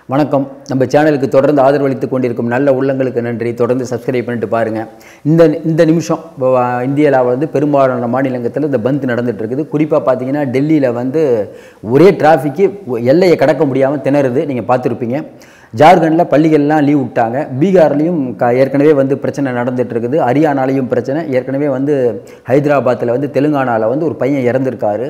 வணக்கம் நம்ம சேனலுக்கு தொடர்ந்து ஆதரவளித்து கொண்டிருக்கும் நல்ல உள்ளங்களுக்கு நன்றி தொடர்ந்து சப்ஸ்கிரைப் பண்ணிட்டு பாருங்கள் இந்த இந்த நிமிஷம் இப்போ, ஆ, இந்தியாவில் வந்து பெரும்பாலான மாநிலங்கத்தில் இந்த பந்த் நடந்துட்டு இருக்குது குறிப்பாக பார்த்தீங்கன்னா டெல்லியில் வந்து ஒரே டிராஃபிக்கு எல்லையை கடக்க முடியாமல் திணறுது நீங்கள் பார்த்துருப்பீங்க ஜார்க்கண்டில் பள்ளிகள்லாம் லீவ் விட்டாங்க பீகார்லேயும் க ஏற்கனவே வந்து பிரச்சனை நடந்துட்டு இருக்குது ஹரியானாலையும் பிரச்சனை ஏற்கனவே வந்து ஹைதராபாத்தில் வந்து தெலுங்கானாவில் வந்து ஒரு பையன் இறந்துருக்காரு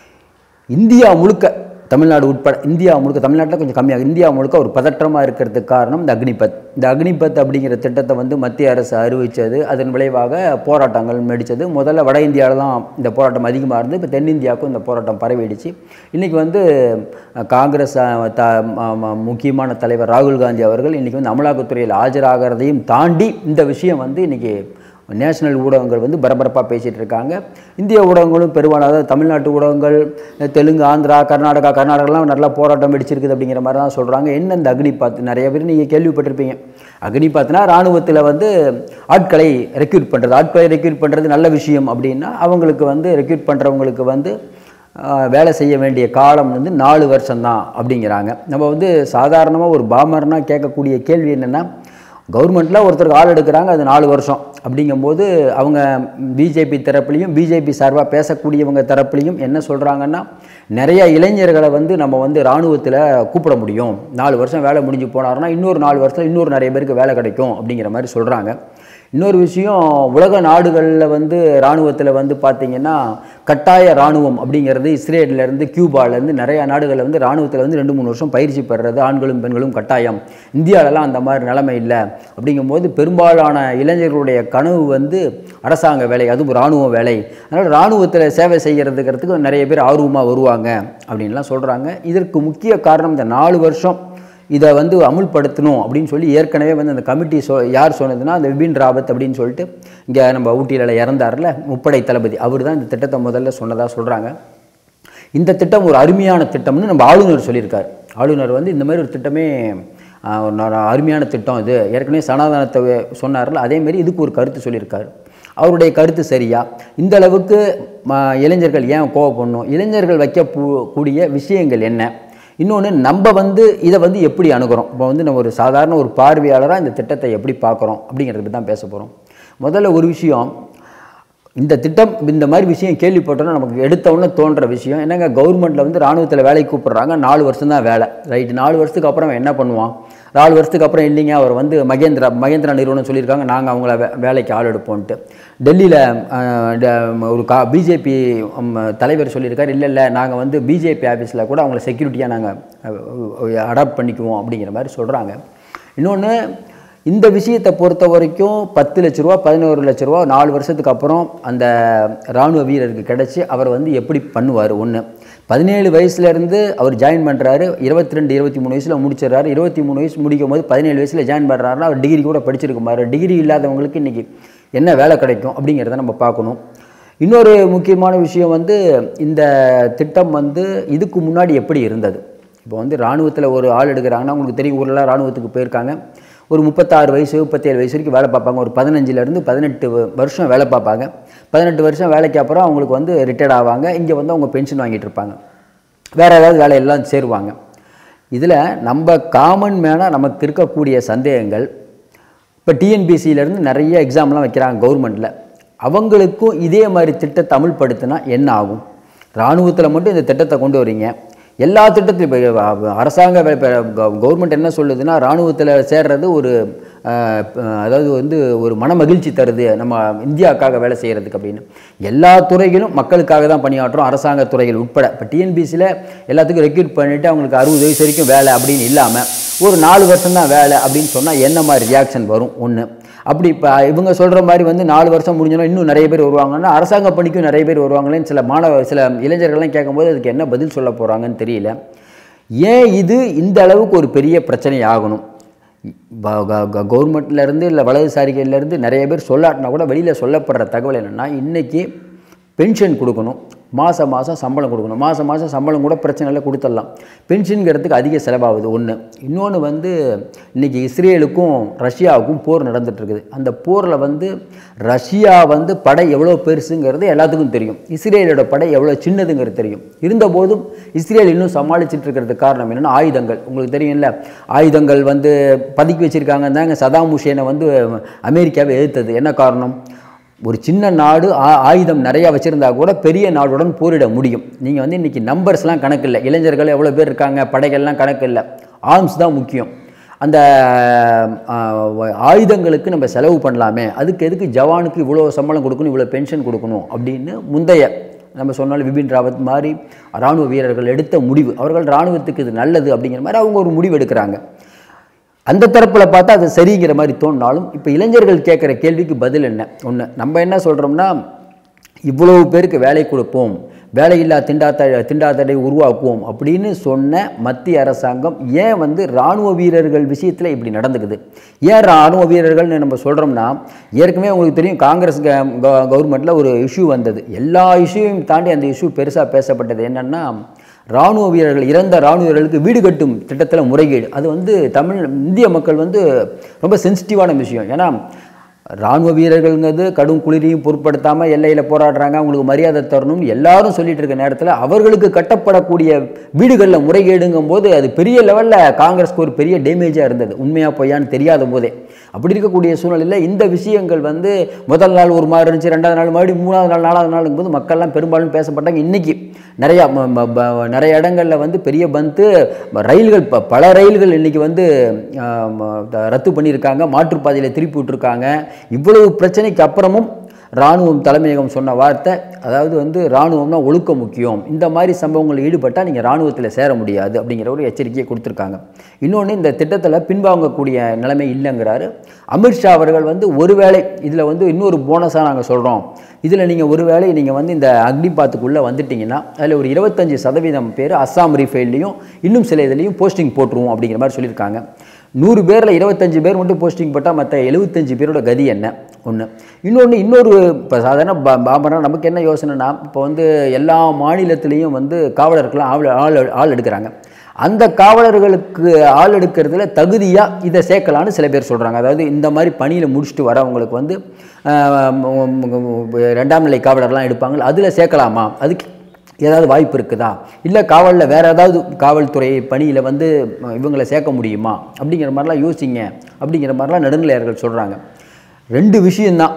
இந்தியா முழுக்க தமிழ்நாடு உட்பட இந்தியா முழுக்க தமிழ்நாட்டில் கொஞ்சம் கம்மியாக இந்தியா முழுக்க ஒரு பதற்றமாக இருக்கிறதுக்கு காரணம் இந்த அக்னிபத் இந்த அக்னிபத் அப்படிங்கிற திட்டத்தை வந்து மத்திய அரசு அறிவித்தது அதன் விளைவாக போராட்டங்கள் நடித்தது முதல்ல வட இந்தியாவில் தான் இந்த போராட்டம் அதிகமாக இருந்து இப்போ தென்னிந்தியாவுக்கும் இந்த போராட்டம் பரவிடுச்சு இன்றைக்கி வந்து அஹ், காங்கிரஸ் அஹ், த ம- ம- முக்கியமான தலைவர் ராகுல் காந்தி அவர்கள் இன்றைக்கி வந்து அமலாக்கத்துறையில் ஆஜராகிறதையும் தாண்டி இந்த விஷயம் வந்து இன்றைக்கி நேஷனல் ஊடகங்கள் வந்து பரபரப்பாக பேசிகிட்டு இருக்காங்க இந்திய ஊடகங்களும் பெரும்பாலும் அதாவது தமிழ்நாட்டு ஊடகங்கள் தெலுங்கு ஆந்திரா கர்நாடகா கர்நாடகாலாம் நல்லா போராட்டம் வெடிச்சிருக்குது அப்படிங்கிற மாதிரி தான் சொல்கிறாங்க என்ன இந்த அக்னிபாத் நிறைய பேர் நீங்கள் கேள்விப்பட்டிருப்பீங்க அக்னிபாத்னா இராணுவத்தில் வந்து ஆட்களை ரெக்ரூட் பண்ணுறது ஆட்களை ரெக்ரூட் பண்ணுறது நல்ல விஷயம் அப்படின்னா அவங்களுக்கு வந்து ரெக்ரூட் பண்ணுறவங்களுக்கு வந்து ஆஹ், வேலை செய்ய வேண்டிய காலம் வந்து நாலு வருஷம்தான் அப்படிங்கிறாங்க நம்ம வந்து சாதாரணமாக ஒரு பாமர்னா கேட்கக்கூடிய கேள்வி என்னென்னா கவர்மெண்ட்டில் ஒருத்தருக்கு ஆள் எடுக்கிறாங்க அது நாலு வருஷம் அப்படிங்கும்போது அவங்க பிஜேபி தரப்புலையும் பிஜேபி சார்பாக பேசக்கூடியவங்க தரப்புலையும் என்ன சொல்கிறாங்கன்னா நிறைய இளைஞர்களை வந்து நம்ம வந்து இராணுவத்தில் கூப்பிட முடியும் நாலு வருஷம் வேலை முடிஞ்சு போனாருன்னா இன்னொரு நாலு வருஷத்தில் இன்னொரு நிறைய பேருக்கு வேலை கிடைக்கும் அப்படிங்கிற மாதிரி சொல்கிறாங்க இன்னொரு விஷயம் உலக நாடுகளில் வந்து இராணுவத்தில் வந்து பார்த்திங்கன்னா கட்டாய இராணுவம் அப்படிங்கிறது இஸ்ரேல்லேருந்து கியூபாலேருந்து நிறைய நாடுகளில் வந்து இராணுவத்தில் வந்து ரெண்டு மூணு வருஷம் பயிற்சி பெறுறது ஆண்களும் பெண்களும் கட்டாயம் இந்தியாவிலலாம் அந்த மாதிரி நிலைமை இல்லை அப்படிங்கும்போது பெரும்பாலான இளைஞர்களுடைய கனவு வந்து அரசாங்க வேலை அதுவும் இராணுவ வேலை அதனால் இராணுவத்தில் சேவை செய்கிறதுக்கிறதுக்கு நிறைய பேர் ஆர்வமாக வருவாங்க அப்படின்லாம் சொல்கிறாங்க இதற்கு முக்கிய காரணம் இந்த நாலு வருஷம் இதை வந்து அமுல்படுத்தணும் அப்படின்னு சொல்லி ஏற்கனவே வந்து அந்த கமிட்டி சொ யார் சொன்னதுன்னா அந்த விபின் ராவத் அப்படின்னு சொல்லிட்டு இங்கே நம்ம ஊட்டியில் இறந்தார்ல முப்படை தளபதி அவர் தான் இந்த திட்டத்தை முதல்ல சொன்னதாக சொல்கிறாங்க இந்த திட்டம் ஒரு அருமையான திட்டம்னு நம்ம ஆளுநர் சொல்லியிருக்கார் ஆளுநர் வந்து இந்த மாதிரி ஒரு திட்டமே ஆஹ், ஒரு ந- அருமையான திட்டம் இது ஏற்கனவே சனாதனத்தை சொன்னார்ல அதேமாரி இதுக்கு ஒரு கருத்து சொல்லியிருக்காரு அவருடைய கருத்து சரியா இந்த அளவுக்கு ம- இளைஞர்கள் ஏன் கோவப்படணும் இளைஞர்கள் வைக்க பூ- கூடிய விஷயங்கள் என்ன இன்னொன்று நம்ம வந்து இதை வந்து எப்படி அணுகுறோம் இப்போ வந்து நம்ம ஒரு சாதாரண ஒரு பார்வையாளராக இந்த திட்டத்தை எப்படி பார்க்குறோம் அப்படிங்கிறத பற்றி தான் பேச போகிறோம் முதல்ல ஒரு விஷயம் இந்த திட்டம் இந்த மாதிரி விஷயம் கேள்விப்பட்டோன்னா நமக்கு எடுத்த உடனே தோன்ற விஷயம் என்னங்க கவர்மெண்ட்டில் வந்து ராணுவத்தில் வேலைக்கு கூப்பிட்றாங்க நாலு வருஷம் தான் வேலை ரைட் நாலு வருஷத்துக்கு அப்புறம் அவன் என்ன பண்ணுவான் நாலு வருஷத்துக்கு அப்புறம் இல்லைங்க அவர் வந்து மகேந்திரா மகேந்திரா நிறுவனம் சொல்லியிருக்காங்க நாங்கள் அவங்கள வே வேலைக்கு ஆள் எடுப்போன்ட்டு டெல்லியில் ஒரு கா பிஜேபி தலைவர் சொல்லியிருக்காரு இல்லை இல்லை நாங்கள் வந்து பிஜேபி ஆஃபீஸில் கூட அவங்கள செக்யூரிட்டியாக நாங்கள் அடாப்ட் பண்ணிக்குவோம் அப்படிங்கிற மாதிரி சொல்கிறாங்க இன்னொன்று இந்த விஷயத்தை பொறுத்த வரைக்கும் பத்து லட்ச ரூபா பதினோரு லட்ச ரூபா நாலு வருஷத்துக்கு அப்புறம் அந்த இராணுவ வீரருக்கு கிடச்சி அவர் வந்து எப்படி பண்ணுவார் ஒன்று பதினேழு வயசுலேருந்து அவர் ஜாயின் பண்ணுறாரு இருபத்தி ரெண்டு இருபத்தி மூணு வயசில் முடிச்சிடுறாரு இருபத்தி மூணு வயசு முடிக்கும் போது பதினேழு வயசில் ஜாயின் பண்ணுறாருன்னா அவர் டிகிரி கூட படிச்சிருக்குமாரு டிகிரி இல்லாதவங்களுக்கு இன்றைக்கி என்ன வேலை கிடைக்கும் அப்படிங்கிறத நம்ம பார்க்கணும் இன்னொரு முக்கியமான விஷயம் வந்து இந்த திட்டம் வந்து இதுக்கு முன்னாடி எப்படி இருந்தது இப்போ வந்து இராணுவத்தில் ஒரு ஆள் எடுக்கிறாங்கன்னா உங்களுக்கு தெரியும் ஊரெல்லாம் இராணுவத்துக்கு போயிருக்காங்க ஒரு முப்பத்தாறு வயசு முப்பத்தேழு வயசு வரைக்கும் வேலை பார்ப்பாங்க ஒரு பதினஞ்சுலேருந்து பதினெட்டு வ- வருஷம் வேலை பார்ப்பாங்க பதினெட்டு வருஷம் வேலைக்கு அப்புறம் அவங்களுக்கு வந்து ரிட்டையர்ட் ஆவாங்க இங்கே வந்து அவங்க பென்ஷன் வாங்கிட்டு இருப்பாங்க வேறு ஏதாவது வேலையெல்லாம் சேருவாங்க இதில் நம்ம காமன் மேனாக நமக்கு இருக்கக்கூடிய சந்தேகங்கள் இப்போ டிஎன்பிசியிலேருந்து நிறைய எக்ஸாம்லாம் வைக்கிறாங்க கவர்மெண்ட்டில் அவங்களுக்கும் இதே மாதிரி திட்டத்தை அமுல்படுத்தினா என்ன ஆகும் இராணுவத்தில் மட்டும் இந்த திட்டத்தை கொண்டு வரீங்க எல்லா திட்டத்திலும் இப்போ அரசாங்க கவர்மெண்ட் என்ன சொல்லுதுன்னா இராணுவத்தில் சேர்றது ஒரு அஹ், அஹ், அதாவது வந்து ஒரு மன மகிழ்ச்சி தருது நம்ம இந்தியாவுக்காக வேலை செய்கிறதுக்கு அப்படின்னு எல்லா துறைகளும் மக்களுக்காக தான் பணியாற்றுறோம் அரசாங்க துறைகள் உட்பட இப்போ டிஎன்பிசியில் எல்லாத்துக்கும் ரெக்ரூட் பண்ணிவிட்டு அவங்களுக்கு அறுபது வயசு வரைக்கும் வேலை அப்படின்னு இல்லாமல் ஒரு நாலு வருஷம் தான் வேலை அப்படின்னு சொன்னால் என்ன மாதிரி ரியாக்ஷன் வரும் ஒன்று அப்படி இப்போ இவங்க சொல்கிற மாதிரி வந்து நாலு வருஷம் முடிஞ்சோன்னா இன்னும் நிறைய பேர் வருவாங்கன்னா அரசாங்க பணிக்கும் நிறைய பேர் வருவாங்களேன்னு சில மாணவ சில இளைஞர்கள்லாம் கேட்கும்போது அதுக்கு என்ன பதில் சொல்ல போகிறாங்கன்னு தெரியல ஏன் இது இந்த அளவுக்கு ஒரு பெரிய பிரச்சனை ஆகணும் கவர்மெண்ட்லேருந்து இல்லை வலதுசாரிகள்லேருந்து நிறைய பேர் சொல்லாட்டினா கூட வெளியில் சொல்லப்படுற தகவல் என்னென்னா இன்றைக்கி பென்ஷன் கொடுக்கணும் மாதம் மாதம் சம்பளம் கொடுக்கணும் மாதம் மாதம் சம்பளம் கூட பிரச்சனை இல்லை கொடுத்துடலாம் பென்ஷனுங்கிறதுக்கு அதிக செலவாகுது ஒன்று இன்னொன்று வந்து இன்றைக்கி இஸ்ரேலுக்கும் ரஷ்யாவுக்கும் போர் நடந்துட்டு இருக்குது அந்த போரில் வந்து ரஷ்யா வந்து படை எவ்வளோ பெருசுங்கிறது எல்லாத்துக்கும் தெரியும் இஸ்ரேலோட படை எவ்வளோ சின்னதுங்கிறது தெரியும் இருந்தபோதும் இஸ்ரேல் இன்னும் சமாளிச்சுட்டு இருக்கிறதுக்கு காரணம் என்னென்னா ஆயுதங்கள் உங்களுக்கு தெரியும்ல ஆயுதங்கள் வந்து பதுக்கி வச்சுருக்காங்க தாங்க சதாம் ஹுசேனை வந்து அமெரிக்காவை எதிர்த்தது என்ன காரணம் ஒரு சின்ன நாடு ஆ- ஆயுதம் நிறையா வச்சுருந்தா கூட பெரிய நாடுடன் போரிட முடியும் நீங்கள் வந்து இன்றைக்கி நம்பர்ஸ்லாம் கணக்கு இல்லை இளைஞர்கள் எவ்வளோ பேர் இருக்காங்க படைகள்லாம் கணக்கு இல்லை ஆர்ம்ஸ் தான் முக்கியம் அந்த ஆ, ஆயுதங்களுக்கு நம்ம செலவு பண்ணலாமே அதுக்கு எதுக்கு ஜவானுக்கு இவ்வளோ சம்பளம் கொடுக்கணும் இவ்வளோ பென்ஷன் கொடுக்கணும் அப்படின்னு முந்தைய நம்ம சொன்னாலும் விபின் ராவத் மாதிரி இராணுவ வீரர்கள் எடுத்த முடிவு அவர்கள் இராணுவத்துக்கு இது நல்லது அப்படிங்கிற மாதிரி அவங்க ஒரு முடிவு எடுக்கிறாங்க அந்த தரப்பில் பார்த்தா அது சரிங்கிற மாதிரி தோணினாலும் இப்போ இளைஞர்கள் கேட்குற கேள்விக்கு பதில் என்ன ஒன்று நம்ம என்ன சொல்கிறோம்னா இவ்வளவு பேருக்கு வேலை கொடுப்போம் வேலையில்லா திண்டாத்த திண்டாத்தடை உருவாக்குவோம் அப்படின்னு சொன்ன மத்திய அரசாங்கம் ஏன் வந்து இராணுவ வீரர்கள் விஷயத்தில் இப்படி நடந்துக்குது ஏன் இராணுவ வீரர்கள்னு நம்ம சொல்கிறோம்னா ஏற்கனவே உங்களுக்கு தெரியும் காங்கிரஸ் கவர்மெண்ட்டில் ஒரு இஷ்யூ வந்தது எல்லா இஷ்யூவையும் தாண்டி அந்த இஷ்யூ பெருசாக பேசப்பட்டது என்னென்னா இராணுவ வீரர்கள் இறந்த இராணுவ வீரர்களுக்கு வீடு கட்டும் திட்டத்தில் முறைகேடு அது வந்து தமிழ் இந்திய மக்கள் வந்து ரொம்ப சென்சிட்டிவான விஷயம் ஏன்னா இராணுவ வீரர்கள்ங்கிறது கடும் குளிரையும் பொருட்படுத்தாமல் எல்லையில் போராடுறாங்க அவங்களுக்கு மரியாதை தரணும்னு எல்லாரும் சொல்லிட்டு இருக்க நேரத்தில் அவர்களுக்கு கட்டப்படக்கூடிய வீடுகளில் முறைகேடுங்கும் போது அது பெரிய லெவலில் காங்கிரஸ்க்கு ஒரு பெரிய டேமேஜாக இருந்தது உண்மையாக பொய்யான்னு தெரியாத போதே அப்படி இருக்கக்கூடிய சூழ்நிலையில் இந்த விஷயங்கள் வந்து முதல் நாள் ஒரு மாதிரி இருந்துச்சு ரெண்டாவது நாள் மறுபடியும் மூணாவது நாள் நாலாவது நாளுங்கும் போது மக்கள்லாம் பெரும்பாலும் பேசப்பட்டாங்க இன்னைக்கு நிறையா ம- ம- ப- நிறைய இடங்களில் வந்து பெரிய பந்து ரயில்கள் ப- பல ரயில்கள் இன்னைக்கு வந்து ஆ, ம- த- ரத்து பண்ணியிருக்காங்க மாற்றுப்பாதையில் திருப்பி விட்டுருக்காங்க இவ்வளவு பிரச்சனைக்கு அப்புறமும் இராணுவம் தலைமையகம் சொன்ன வார்த்தை அதாவது வந்து இராணுவம்னா ஒழுக்கம் முக்கியம் இந்த மாதிரி சம்பவங்களில் ஈடுபட்டால் நீங்கள் இராணுவத்தில் சேர முடியாது அப்படிங்கிற ஒரு எச்சரிக்கையை கொடுத்துருக்காங்க இன்னொன்று இந்த திட்டத்தில் பின்வாங்கக்கூடிய நிலைமை இல்லைங்கிறாரு அமித்ஷா அவர்கள் வந்து ஒருவேளை இதில் வந்து இன்னொரு போனஸாக நாங்கள் சொல்கிறோம் இதில் நீங்கள் ஒருவேளை நீங்கள் வந்து இந்த அக்னிபாத்துக்குள்ளே வந்துட்டீங்கன்னா அதில் ஒரு இருபத்தஞ்சி சதவீதம் பேர் அஸ்ஸாம் ரீஃபைல்லையும் இன்னும் சில இதுலேயும் போஸ்டிங் போட்டுருவோம் அப்படிங்கிற மாதிரி சொல்லியிருக்காங்க நூறு பேரில் இருபத்தஞ்சு பேர் மட்டும் போஸ்டிங் போட்டால் மற்ற எழுபத்தஞ்சு பேரோட கதி என்ன ஒன்று இன்னொன்று இன்னொரு இப்போ சாதாரண பா பாமரா நமக்கு என்ன யோசனைனா இப்போ வந்து எல்லா மாநிலத்திலையும் வந்து காவலர்கள்லாம் ஆள் ஆள் ஆள் எடுக்கிறாங்க அந்த காவலர்களுக்கு ஆள் எடுக்கிறதுல தகுதியாக இதை சேர்க்கலான்னு சில பேர் சொல்கிறாங்க அதாவது இந்த மாதிரி பணியில் முடிச்சுட்டு வரவங்களுக்கு வந்து ஆஹ், ம், ம், ரெண்டாம் நிலை காவலர்லாம் எடுப்பாங்க அதில் சேர்க்கலாமா அதுக்கு ஏதாவது வாய்ப்பு இருக்குதா இல்லை காவலில் வேறு ஏதாவது காவல்துறை பணியில் வந்து அஹ், இவங்களை சேர்க்க முடியுமா அப்படிங்கிற மாதிரிலாம் யோசிங்க அப்படிங்கிற மாதிரிலாம் நடுநிலையர்கள் சொல்கிறாங்க ரெண்டு விஷயந்தான்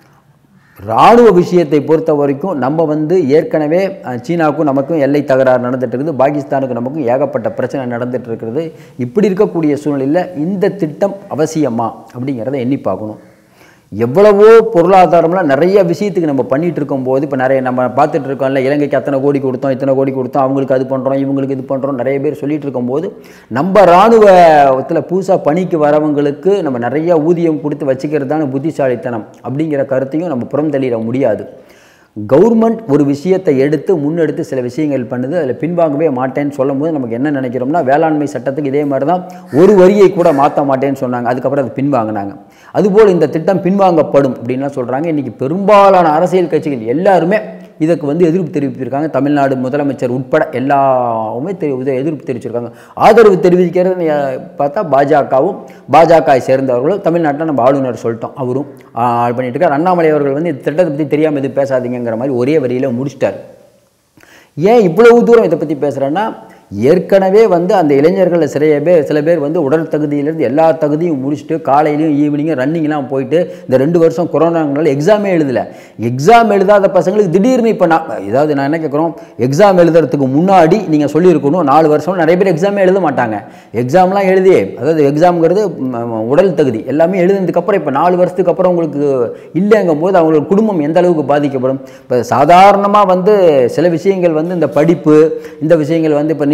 இராணுவ விஷயத்தை பொறுத்த வரைக்கும் நம்ம வந்து ஏற்கனவே அஹ், சீனாவுக்கும் நமக்கும் எல்லை தகராறு நடந்துட்டு இருக்குது பாகிஸ்தானுக்கு நமக்கும் ஏகப்பட்ட பிரச்சனை நடந்துட்டு இருக்கிறது இப்படி இருக்கக்கூடிய சூழ்நிலையில் இந்த திட்டம் அவசியமா அப்படிங்கிறத எண்ணி பார்க்கணும் எவ்வளவோ பொருளாதாரம்லாம் நிறைய விஷயத்துக்கு நம்ம பண்ணிட்டு இருக்கும்போது இப்போ நிறைய நம்ம பார்த்துட்டு இருக்கோம்ல இலங்கைக்கு அத்தனை கோடி கொடுத்தோம் இத்தனை கோடி கொடுத்தோம் அவங்களுக்கு அது பண்ணுறோம் இவங்களுக்கு இது பண்ணுறோம் நிறைய பேர் சொல்லிட்டு இருக்கும்போது நம்ம இராணுவத்தில் புதுசாக பணிக்கு வரவங்களுக்கு நம்ம நிறைய ஊதியம் கொடுத்து வச்சுக்கிறது தானே புத்திசாலித்தனம் அப்படிங்கிற கருத்தையும் நம்ம புறம் தள்ளிட முடியாது கவர்மெண்ட் ஒரு விஷயத்தை எடுத்து முன்னெடுத்து சில விஷயங்கள் பண்ணுது அதில் பின்வாங்கவே மாட்டேன்னு சொல்லும்போது நமக்கு என்ன நினைக்கிறோம்னா வேளாண்மை சட்டத்துக்கு இதே மாதிரி தான் ஒரு வரியை கூட மாற்ற மாட்டேன்னு சொன்னாங்க அதுக்கப்புறம் அது பின்வாங்கினாங்க அதுபோல் இந்த திட்டம் பின்வாங்கப்படும் அப்படின்லாம் சொல்கிறாங்க இன்றைக்கி பெரும்பாலான அரசியல் கட்சிகள் எல்லாருமே இதுக்கு வந்து எதிர்ப்பு தெரிவித்திருக்காங்க தமிழ்நாடு முதலமைச்சர் உட்பட எல்லாருமே தெரி இது எதிர்ப்பு தெரிவிச்சிருக்காங்க ஆதரவு தெரிவிக்கிறது அஹ், பார்த்தா பாஜகவும் பாஜக சேர்ந்தவர்களும் தமிழ்நாட்டில் நம்ம ஆளுநர் சொல்லிட்டோம் அவரும் ஆஹ், பண்ணிட்டு இருக்கார் அண்ணாமலை அவர்கள் வந்து இந்த திட்டத்தை பற்றி தெரியாமல் எதுவும் பேசாதீங்கிற மாதிரி ஒரே வரியில் முடிச்சிட்டார் ஏன் இவ்வளவு தூரம் இதை பற்றி பேசுகிறேன்னா ஏற்கனவே வந்து அந்த இளைஞர்களில் சில பேர் சில பேர் வந்து உடல் தகுதியிலேருந்து எல்லா தகுதியும் முடிச்சுட்டு காலையிலையும் ஈவினிங்கும் ரன்னிங்லாம் போயிட்டு இந்த ரெண்டு வருஷம் கொரோனாங்கனால எக்ஸாமே எழுதலை எக்ஸாம் எழுதாத பசங்களுக்கு திடீர்னு இப்போ நான் ஏதாவது நான் என்ன கேட்குறோம் எக்ஸாம் எழுதுறதுக்கு முன்னாடி நீங்கள் சொல்லியிருக்கணும் நாலு வருஷம் நிறைய பேர் எக்ஸாமே எழுத மாட்டாங்க எக்ஸாம்லாம் எழுதி அதாவது எக்ஸாம்ங்கிறது ம், உடல் தகுதி எல்லாமே எழுதுனதுக்கப்புறம் இப்போ நாலு வருஷத்துக்கு அப்புறம் உங்களுக்கு இல்லைங்கும் போது அவங்களோட குடும்பம் எந்த அளவுக்கு பாதிக்கப்படும் இப்போ சாதாரணமாக வந்து சில விஷயங்கள் வந்து இந்த படிப்பு இந்த விஷயங்கள் வந்து இப்போ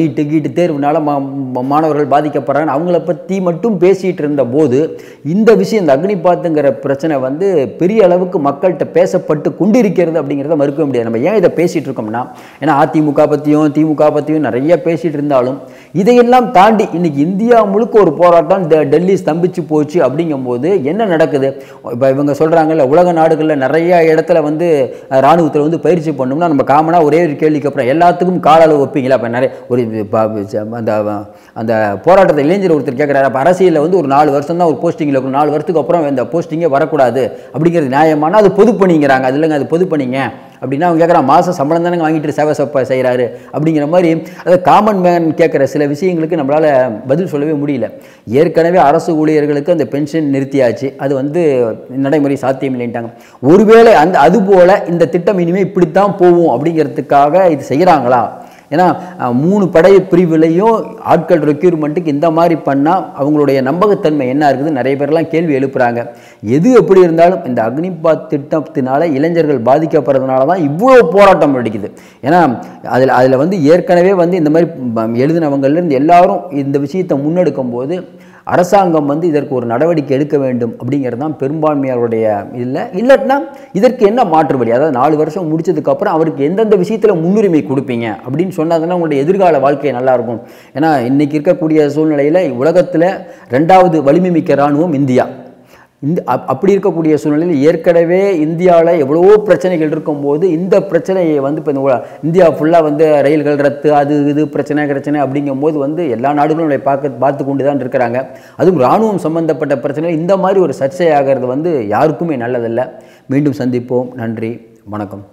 நீட்டு கீட்டு தேர்வுனால மா மா- மாணவர்கள் பாதிக்கப்படுறாங்க அவங்கள பற்றி மட்டும் பேசிகிட்டு இருந்த போது இந்த விஷயம் இந்த அக்னிபாத்துங்கிற பிரச்சனை வந்து பெரிய அளவுக்கு மக்கள்கிட்ட பேசப்பட்டு கொண்டிருக்கிறது அப்படிங்கிறத மறுக்க முடியாது நம்ம ஏன் இதை பேசிகிட்டு இருக்கோம்னா ஏன்னா அதிமுக பற்றியும் திமுக பற்றியும் நிறைய பேசிகிட்டு இருந்தாலும் இதையெல்லாம் தாண்டி இன்னைக்கு இந்தியா முழுக்க ஒரு போராட்டம் டெ- டெல்லி ஸ்தம்பிச்சு போச்சு அப்படிங்கும்போது என்ன நடக்குது இப்போ இவங்க சொல்கிறாங்கல்ல உலக நாடுகளில் நிறைய இடத்துல வந்து இராணுவத்தில் வந்து பயிற்சி பண்ணோம்னா நம்ம காமனாக ஒரே ஒரு கேள்விக்கு அப்புறம் எல்லாத்துக்கும் கால அளவு வைப்பீங்களா இப்போ நிறைய ஒரு ப- ப- அந்த அந்த போராட்டத்தை இளைஞர் ஒருத்தர் கேட்குறாரு அப்போ அரசியலில் வந்து ஒரு நாலு வருஷம் தான் ஒரு போஸ்டிங்கில் இருக்கும் நாலு வருஷத்துக்கு அப்புறம் இந்த போஸ்டிங்கே வரக்கூடாது அப்படிங்கிறது நியாயமான அது பொது பணிங்கிறாங்க அது இல்லைங்க அது பொது பணிங்க அப்படின்னா அவங்க கேட்குறான் மாதம் சம்பளம் தானே வாங்கிட்டு சேவை சப்ப செய்கிறாரு அப்படிங்கிற மாதிரி அது காமன் மேன் கேட்குற சில விஷயங்களுக்கு நம்மளால் பதில் சொல்லவே முடியல ஏற்கனவே அரசு ஊழியர்களுக்கு அந்த பென்ஷன் நிறுத்தியாச்சு அது வந்து நடைமுறை சாத்தியம் இல்லைன்ட்டாங்க ஒருவேளை அந்த அதுபோல் இந்த திட்டம் இனிமேல் இப்படித்தான் போகும் அப்படிங்கிறதுக்காக இது செய்கிறாங்களா ஏன்னா அஹ், மூணு படை பிரிவுலையும் ஆட்கள் ரெக்யூர்மெண்ட்டுக்கு இந்த மாதிரி பண்ணால் அவங்களுடைய நம்பகத்தன்மை என்ன இருக்குது நிறைய பேர்லாம் கேள்வி எழுப்புறாங்க எது எப்படி இருந்தாலும் இந்த அக்னிபாத் திட்டத்தினால இளைஞர்கள் பாதிக்கப்படுறதுனால தான் இவ்வளோ போராட்டம் வெடிக்குது ஏன்னா அதில் அதில் வந்து ஏற்கனவே வந்து இந்த மாதிரி ப- எழுதினவங்கள்லேருந்து எல்லாரும் இந்த விஷயத்தை முன்னெடுக்கும் போது அரசாங்கம் வந்து இதற்கு ஒரு நடவடிக்கை எடுக்க வேண்டும் அப்படிங்கிறது தான் பெரும்பான்மையாருடைய இல்லை இல்லைன்னா இதற்கு என்ன மாற்று வழி அதாவது நாலு வருஷம் முடிச்சதுக்கப்புறம் அவருக்கு எந்தெந்த விஷயத்தில் முன்னுரிமை கொடுப்பீங்க அப்படின்னு சொன்னாங்கன்னா உங்களுடைய எதிர்கால வாழ்க்கை நல்லா இருக்கும் ஏன்னா இன்னைக்கு இருக்கக்கூடிய சூழ்நிலையில் உலகத்தில் ரெண்டாவது வலிமை மிக்க இராணுவம் இந்தியா இந்த அப்- அப்படி இருக்கக்கூடிய சூழ்நிலையில் ஏற்கனவே இந்தியாவில் எவ்வளவோ பிரச்சனைகள் இருக்கும்போது இந்த பிரச்சனையை வந்து இப்போ இந்த உல- இந்தியா ஃபுல்லாக வந்து ரயில்கள் ரத்து அது இது பிரச்சனை பிரச்சனை அப்படிங்கும்போது வந்து எல்லா நாடுகளும் நம்மளை பார்க்க பார்த்து கொண்டு தான் இருக்கிறாங்க அதுவும் இராணுவம் சம்பந்தப்பட்ட பிரச்சனை இந்த மாதிரி ஒரு சர்ச்சையாகிறது வந்து யாருக்குமே நல்லதில்லை மீண்டும் சந்திப்போம் நன்றி வணக்கம்